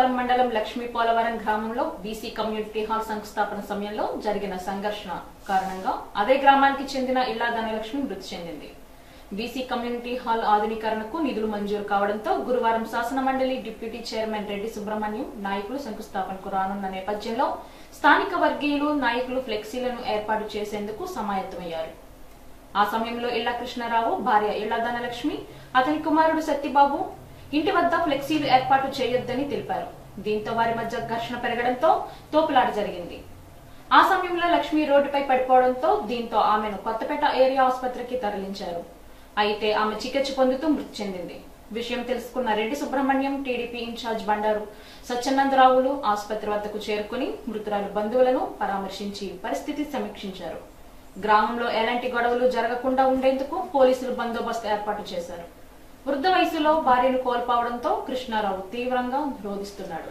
రావులపాలెం మండలం లక్ష్మీ పోలవరం గ్రామంలో BC community hall శంకుస్థాపన సమయంలో జరిగిన సంఘర్షణ కారణంగా అదే గ్రామానికి చెందిన ఇల్లా ధనలక్ష్మి మృతి చెందింది బీసీ కమ్యూనిటీ హాల్ ఆధునీకరణకు నిధులు మంజూరు కావడంతో గురువారం శాసన మండలి డిప్యూటీ చైర్మన్ రెడ్డి సుబ్రహ్మణ్యం నాయకులు శంకుస్థాపనకు రానున్న నేపథ్యంలో స్థానిక వర్గీయులు నాయకులు ఫ్లెక్సీలను ఏర్పాటు చేసేందుకు సమాయత్తమయ్యారు ఆ సమయంలో ఇళ్ల కృష్ణారావు భార్య ఇళ్ల ధనలక్ష్మి అతని కుమారుడు సత్యబాబు ఇంటి వద్ద ఫ్లెక్సీలు ఏర్పాటు చేయొద్దని తెలిపారు దీంతో వారి మధ్య ఘర్షణ పెరగడంతో తోపులాట జరిగింది ఆ సమయంలో లక్ష్మి రోడ్డుపై పడిపోవడంతో దీంతో ఆమెను కొత్తపేట ఏరియా ఆసుపత్రికి తరలించారు అయితే ఆమె చికిత్స పొందుతూ మృతి చెందింది విషయం తెలుసుకున్న రెడ్డి సుబ్రహ్మణ్యం టీడీపీ ఇన్ఛార్జ్ బండారు సత్యనందరావులు ఆసుపత్రి వద్దకు చేరుకుని మృతురాలు బంధువులను పరామర్శించి పరిస్థితి సమీక్షించారు గ్రామంలో ఎలాంటి గొడవలు జరగకుండా ఉండేందుకు పోలీసులు బందోబస్తు ఏర్పాటు చేశారు వృద్ధ వయసులో భార్యను కోల్పోవడంతో కృష్ణారావు తీవ్రంగా రోధిస్తున్నాడు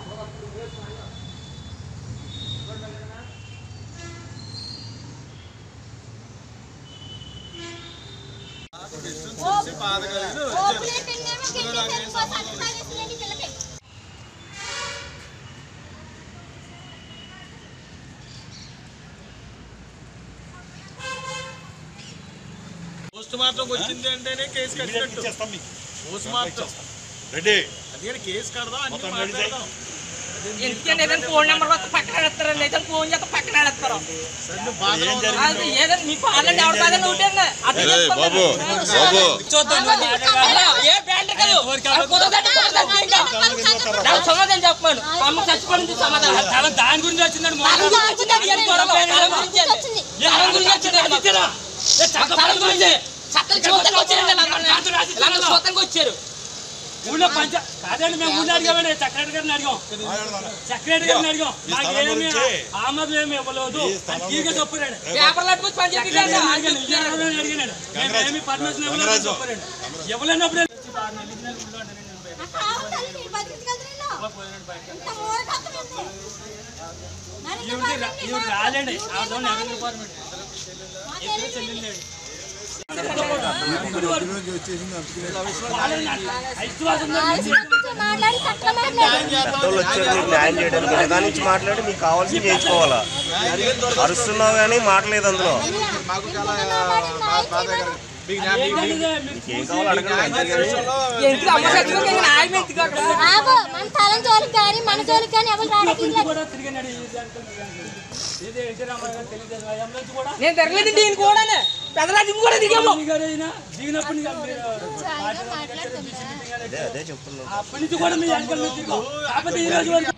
పోస్ట్ మార్టం వచ్చింది అంటేనే కేసు కట్టినట్టు పోస్ట్ మార్టం రెడీ అందుకని కేసు కడదాం అన్ని మొత్తం రెడీ చేయి. మాట్లాడదాం ఎందుకంటే ఏదైనా ఫోన్ నెంబర్ వస్తే పక్కన పెడతారండి ఏదైనా ఫోన్ చేస్తే పక్కన పెడతారు సరే నువ్వు బాధలో ఏం ఉన్నావు. జరిగింది? అది ఏదైనా మీ పాలండి ఎవరి బాధ ఉంటండి అది ఏయ్ చెప్పండి. బాబు బాబు చూద్దాం అలా ఏ బ్యాండ్ కాదు అది కుదరదంటే కుదరదండి ఇంకా. నాకు సమాధానం చెప్పాను అమ్మ చచ్చిపోయింది సమాధానం చాలా దాని గురించి వచ్చిందండి తల గురించి వచ్చిందండి, ఏం గొడవ? తల గురించి అండి. తల గురించి వచ్చిందండి మాకు. తల గురించి చట్టం చూడటానికి వచ్చారండి లందరూ. లందరూ చూడటానికి వచ్చారు ఊళ్ళో పంచ కాదండి మేము ఊళ్ళో అడిగామండి సెక్రటరీ గారిని అడిగాం సెక్రటరీ గారిని అడిగాం ఈ స్థలం మాకేమి గురించి ఆమోదం ఏమి ఇవ్వలేదు ఈ స్థలం అని తీరుగా చెప్పారండి పేపర్లు అట్టుకొచ్చి పని సెక్రటరీ చేయండి గారిని అడిగాను ఈ అడగమని అడిగానండి మేము ఏమి పర్మిషన్ ఇవ్వలేదు అని చెప్పారండి ఇవ్వలేనప్పుడు ఈవిడ ఈవిడ రాలేండి ఆ రోజు నగర డిపార్ట్మెంట్ ఇద్దరు చెల్లెళ్ళండి ఐశ్వాసం పెద్దోళ్ళు వచ్చారు మీకు న్యాయం చేయడానికి నిదా నుంచి మాట్లాడి మీకు కావాల్సింది చేయించుకోవాలా అరుస్తున్నావు కానీ మాటలేదు అందులో మాకు చాలా బా- బాధ కలిగింది. మీకు న్యాయం- మీకు- మీకు- మీకు ఏం కావాలో అడగండి అంతేగాని ఎందుకు అమ్మ చచ్చిపోతే ఇంకా న్యాయం ఎందుకు అక్కడ? ఆగో మన తలం జోలికి కానీ మన జోలికి కానీ ఎవరు రావడానికి లేదు. కూడా తిరిగినాడు ఈ దాంట్లో ఇదే ఎన్టీ రామారావు గారు తెలియజేసిన ఎంఎల్సీ కూడా నేను తిరగలేదు దీని కూడా పెద్దరాజు కూడా దిగాము గారు అయినా దిగినప్పుడు నీకు అదే అదే చెప్తున్నాను అప్పటి నుంచి కూడా మీ వెనకాల నుంచి తిరిగాం కాకపోతే ఈ రోజు వరకు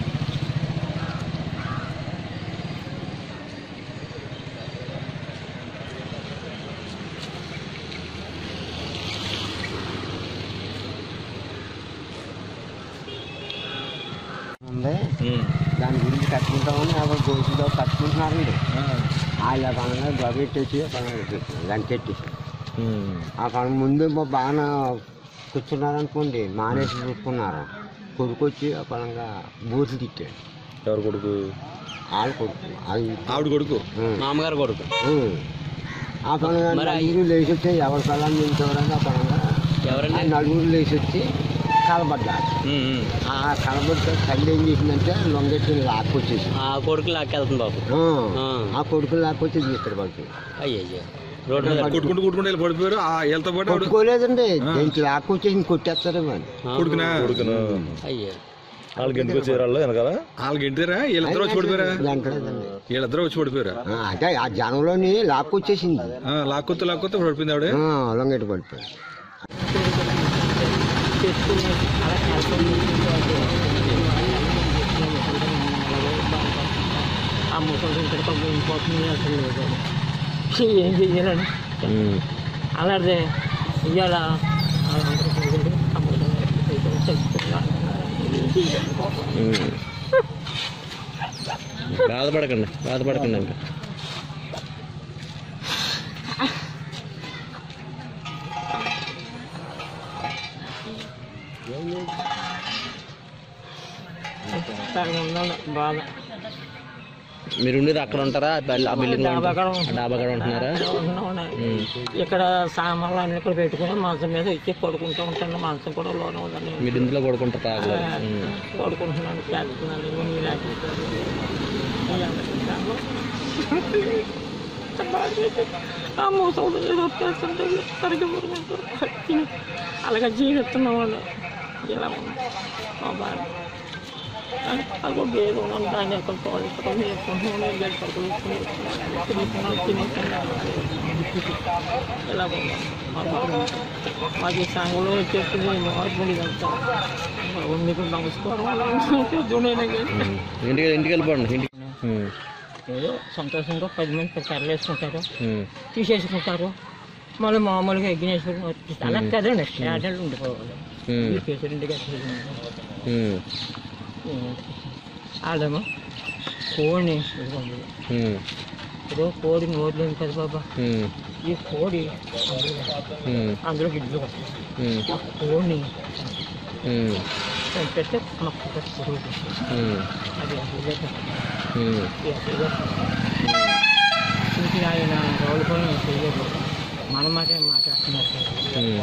ఉంది దాని గురించి కట్టుకుంటామని ఎవరు గోసుతో కట్టుకుంటున్నారండి వాళ్ళ పనులు గబెట్టేసి పనులు పెట్టేసి దాన్ని పెట్టేసి ఆ పని ముందు మా బాగా కూర్చున్నారనుకోండి మానేసి చూసుకున్నారు కొడుకు వచ్చి ఆ పనంగా బూతులు తిట్టాడు ఎవరు కొడుకు వాళ్ళ కొడుకు అది ఆవిడ కొడుకు ఉం. మామగారు కొడుకు ఉం. ఆ పనుగా నలుగురు లేచి వచ్చి ఎవరి కళాన్ని నిలిచేవారని ఆ పనంగా ఆ నలుగురు లేచి వచ్చి కలబడ్డారు ఆ కలబడితే తల్లి ఏం చేసిందంటే లొంగెట్టి లాక్కొచ్చేసి ఆ కొడుకు లాక్కెళ్తుంది బాబు ఆ, ఆ కొడుకు లాక్కొచ్చి తీసుకుని పడుతుంది అయ్యయ్యో రోడ్డు మీద కొట్టుకుంటూ కొట్టుకుంటూ వెళ్ళి పడిపోయారు ఆ వీళ్ళతో పాటు ఆవిడ కొట్టుకోలేదండి దీనికి లాక్కొచ్చేసి కొట్టేస్తారేమో అని కొడుకునా కొడుకును అయ్యో వాళ్ళకి ఎందుకు వచ్చారు వాళ్ళు వెనకాల వాళ్ళకి ఎంటారా వీళ్ళిద్దరు వచ్చి పడిపోయారా వెంటలేదండి వీళ్ళిద్దరు వచ్చి పడిపోయారా ఆ, అంటే ఆ జనంలోని లాక్కొచ్చేసింది ఆ, లాక్కొత్త లాక్కొత్త పడిపోయింది ఆవిడ ఆ, లొంగెట్టి పడిపోయి ఆ ముసలి ఇక్కడ పోతుంది అసలు లేదు ఏం చెయ్యాలని అలాగే ఇవాళ బాధపడకండి బాధపడకండి ఇంకా బాధ మీరు ఉండేది అక్కడ ఉంటారా ఆ బిల్- ఆ బిల్డింగ్ లో ఉంటారా? డాబా కాడ ఆ డాబా కాడ ఉంటున్నారా ఉన్నాం ఇక్కడ సామాన్లు అన్ని ఇక్కడ పెట్టుకుని మంచం మీద ఇచ్చి పడుకుంటూ ఉంటాను మంచం కూడా లోన ఉందండి మీరు ఇందులో పడుకుంటారు ఆ, తాగలేదు పడుకుంటున్నాను చేస్తున్నాను ఇవన్నీ లేకపోతే ఆ మూసలు ఏదో చేస్తుంటే సరిగ్గా పడుకుంటారు అలాగే జీవిస్తున్నాం వాళ్ళు ఇలా ఉంది మా బాధ అది ఒక ఏదో ఉన్నాను దాన్ని ఎక్కడ తోడుకుంటాం వేసుకుంటున్నాను గడి పడుకుని తినేస్తున్నాను తినేస్తున్నాను ఇలా ఉంది మా బాధ మాది సంఘంలో వచ్చేస్తుంది మార్పు ఇదంతా మీకు నమస్కారం జూనైనా కానీ ఇంటికి ఇంటికి వెళ్ళిపోండి ఇంటికి ఉమ్. ఏదో సంతోషంగా పది మంది కర్రలు వేసుకుంటారు ఉమ్. తీసేసుకుంటారు మళ్ళీ మామూలుగా ఎగ్గినేసుకుని వచ్చేస్తారు. అలా కదండి స్టాండర్డ్ ఉండిపోవాలి ఉమ్. ఈ ప్రెసిడెంట్గా ఉమ్. వాళ్ళేమో కోడిని ఇదిగోండి. ఉమ్. ఇప్పుడు కోడి నోట్లేదు కదా బాబా ఉమ్. ఈ కోడి అందులో ఉమ్. అందులో గిడ్లు వస్తాయి ఉమ్. ఆ కోడిని ఉమ్. చంపేస్తే మొక్క పురుగు ఉమ్. అది అసలు ఉమ్. చూసి ఆయన రోజులు కూడా చేయలేదు మన మాట మాట్లాడుతున్నారు ఉమ్.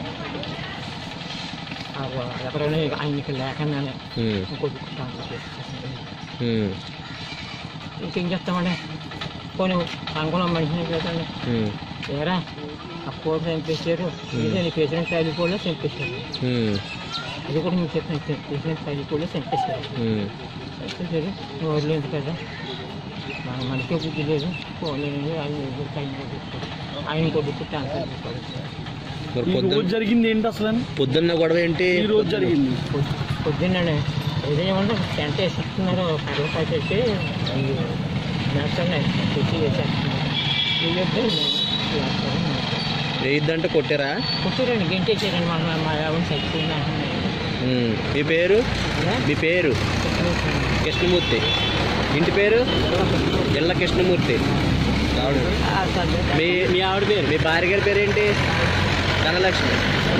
ఎవరైనా ఆయనకి లేకుండానే ఉమ్. ఇంకోటి ట్రాన్స్ఫర్ చేసేసారు. ఉమ్. ఇంకేం చేస్తామండి పోనీ అనుకున్న మనిషిని కదండి ఉమ్. ఏరా ఆ కోడి చంపేశారు ఇదే నీ ప్రెసిడెంట్ సైడ్ కూడా చంపేశారు ఉమ్. అది కూడా మీకు చెప్పిన ప్రెసిడెంట్ సైడ్ కూడా చంపేశారు ఉమ్. చంపేశారు నువ్వు వదిలేదు కదా మన మనకే బుద్ధి లేదు పోలేదు ఆయన ఏదో టైం కొడుతుంది ఆయన కొడుకు ట్రాన్స్ఫర్ చేసుకోవాలి మరి ఈ పొద్దున్న రోజు జరిగింది ఏంటి అసలు పొద్దున్న గొడవ ఏంటి ఈ రోజు జరిగింది పొద్దున్నే ఏదేమన్నా టెంట్ వేసేస్తున్నారు కర్రలు పట్టేసి నేస్తాను తెచ్చి వేసేస్తున్నారు వీళ్ళిద్దరు వేయిద్దంటే కొట్టారా కూర్చోరండి గెంటేసారండి మన మా ఆవిడ చచ్చిపోయింది అంటున్నారు ఉమ్. మీ పేరు మీ పేరు కృష్ణమూర్తి ఇంటి పేరు ఇళ్ళ కృష్ణమూర్తి ఆవిడ మీ మీ ఆవిడ పేరు మీ భార్య గారి పేరు ఏంటి ధనలక్ష్మి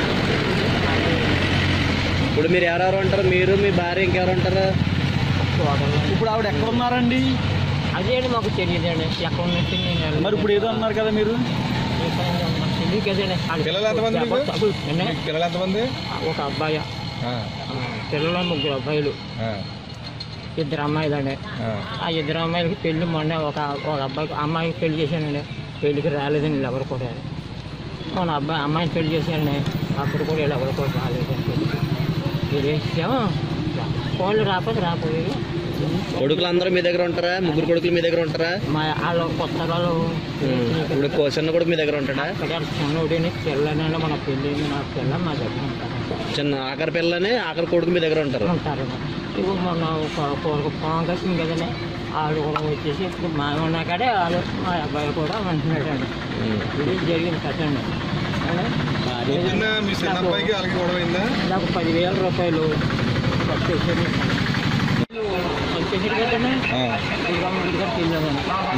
ఇప్పుడు మీరు ఎవరెవరు ఉంటారు మీరు మీ భార్య ఇంకెవరు ఉంటారు ఇప్పుడు ఆవిడ ఎక్కడ ఉన్నారండి అదే మాకు తెలియదండి ఎక్కడ ఉన్నట్టు నేను మరి ఇప్పుడు ఏదో అన్నారు కదా మీరు తెలియదు కదండి పిల్లలు ఎంతమంది మీకు? ఏమండి? పిల్లలు ఎంతమంది ఒక అబ్బాయి ఆ, ఆ, పిల్లలు ముగ్గురు అబ్బాయిలు ఆ, ఇద్దరు అమ్మాయిలండి ఆ. ఆ ఇద్దరు అమ్మాయిలకి పెళ్లి మొన్న ఒక ఒక అబ్బాయికి అమ్మాయికి పెళ్లి చేశానండి పెళ్లికి రాలేదండి వీళ్ళు ఎవరు కూడా మొన్న అబ్బాయి అమ్మాయిని పెళ్లి చేశానండి అప్పుడు కూడా వీళ్ళు ఎవరు కూడా రాలేదండి ఇదేమో ఫోన్లు రాకపోతే రాకపోయేది కొడుకులు అందరూ మీ దగ్గర ఉంటారా ముగ్గురు కొడుకులు మీ దగ్గర ఉంటారా మా వాళ్ళు కొత్త వాళ్ళు ఉమ్. ఇప్పుడు కోసన్న కూడా మీ దగ్గర ఉంటాడా అక్కడ చిన్నోడిని పిల్లనండి మన పెళ్ళి నా పిల్ల మా దగ్గర ఉంటారు చిన్న ఆఖరి పిల్లని ఆఖరి కొడుకు మీ దగ్గర ఉంటారు ఉంటారు ఇప్పుడు మొన్న ఒక ఒక పాము కట్టింది కదండి వాళ్ళు కూడా వచ్చేసి ఇప్పుడు మా ఉన్న కాడే వాళ్ళు మా అబ్బాయి కూడా అంటున్నాడు అండి ఇది జరిగింది కదండి పొద్దున్న మీ చిన్న అబ్బాయికి వాళ్ళకి గొడవ అయిందా నాకు పదివేల రూపాయలు ఖర్చు వచ్చేది వచ్చేసాడు కదండి దుర్గమ్మ గుడి గారికి వెళ్ళామని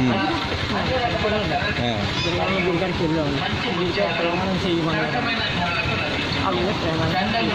దుర్గమ్మ గుడి గారికి వెళ్ళామని గుడికి ప్రమాణం చేయమన్నారు అవి ప్రమాణం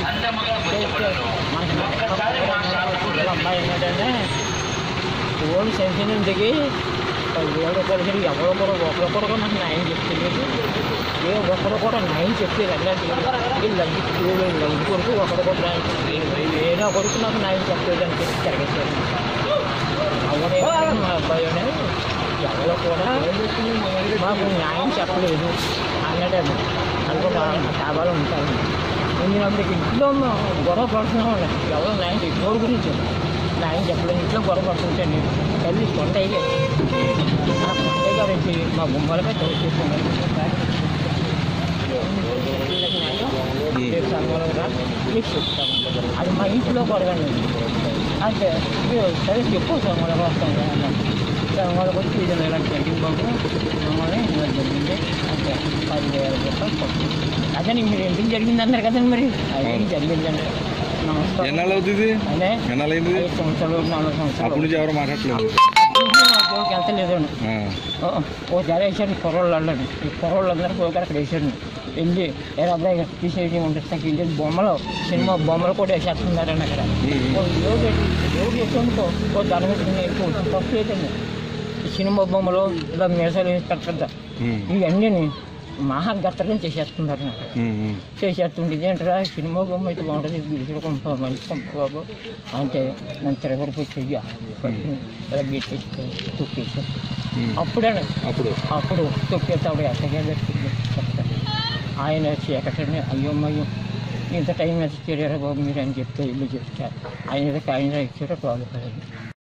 మనకి అమ్మాయి ఏంటంటే ఓన్ సెన్షన్ దిగి పదివేల రూపాయలు సరి ఎవరో కూడా ఒకరు కూడా నాకు న్యాయం చెప్తలేదు ఏ ఒక్కరు కూడా న్యాయం చెప్పలేదు అట్లాంటి లైన్ కొరకు ఒకరు కూడా న్యాయం చెప్పలేదు ఏదో కొరకు నాకు న్యాయం చెప్పలేదు అని చెప్పి తిరగేశారు అవునే మా అబ్బాయి ఎవరో కూడా మాకు న్యాయం చెప్పలేదు అన్నట్టు అనుకుంటా డాబాలు ఉంటాను నేను అప్పటికి ఇంట్లో గొడవ పడుతున్నాం ఎవరో న్యాయం చెప్పి గురించి న్యాయం చెప్పలేదు ఇంట్లో గొడవ పడుతుంటాను తల్లి కొండయ్య ఆ కొండయ్య గారు వచ్చి మా గుమ్మలపై తోడు చేస్తున్నాను మీకు చెప్తాను అది మా ఇంట్లో గొడవండి అంటే మీరు సరే చెప్పు సోమవారం వస్తాను అన్నాను సోమవారం వచ్చి ఇది నెల జరిగింది బాబు సోమవారం ఇలా జరిగింది అంటే పదివేల రూపాయలు కొట్టు. అదే మీరు ఎందుకు జరిగింది అన్నారు కదండి మరి అది జరిగిందండి నమస్కారం ఎన్నాళ్ళు అవుతుంది అదే ఎన్నాళ్ళైంది ఐదు సంవత్సరాలు నాలుగు సంవత్సరాలు అప్పటి నుంచి ఎవరు మాట్లాడట్లేదు జోలికి వెళ్తలేదండి ఆ. ఓసారి వేసాడు కుర్రోళ్ళు అల్లండి ఈ కుర్రోళ్ళు అందరూ పోయి అక్కడ వేసాడు వెళ్ళి ఏ అబ్బాయి తీసేయడం ఉంటుంది ఇంటి బొమ్మలు సినిమా బొమ్మలు కూడా వేసేస్తున్నారండి అక్కడ ఓ దేవుడు దేవుడు వేసుకోండి ఓ ధనం పెట్టుకుని ఎక్కువ తప్పు ఏంటండి ఈ సినిమా బొమ్మలు ఇలా మీసాలు వేసి పెద్ద పెద్ద ఇవన్నీ మహా గత్తరం చేసేస్తున్నారు నాకు చేసేస్తుంటే ఇదేంటరా సినిమా బొమ్మ అయితే బాగుంటుంది బిజులు కొంప మంచి కొంప బాబు అంటే నన్ను తిరగడిపోయి చెయ్య పట్టుకుని ఇలా గట్టి తొక్కేసి అప్పుడే అప్పుడు అప్పుడు తొక్కేస్తాడు ఎక్కడికే పెట్టింది చెప్తాను ఆయన చీకటని అయ్యో అయ్యో ఇంత టైం అయితే తెలియరా బాబు మీరు అని చెప్తే ఇల్లు చెప్తారు ఆయన ఆయన ఇచ్చారో కాదు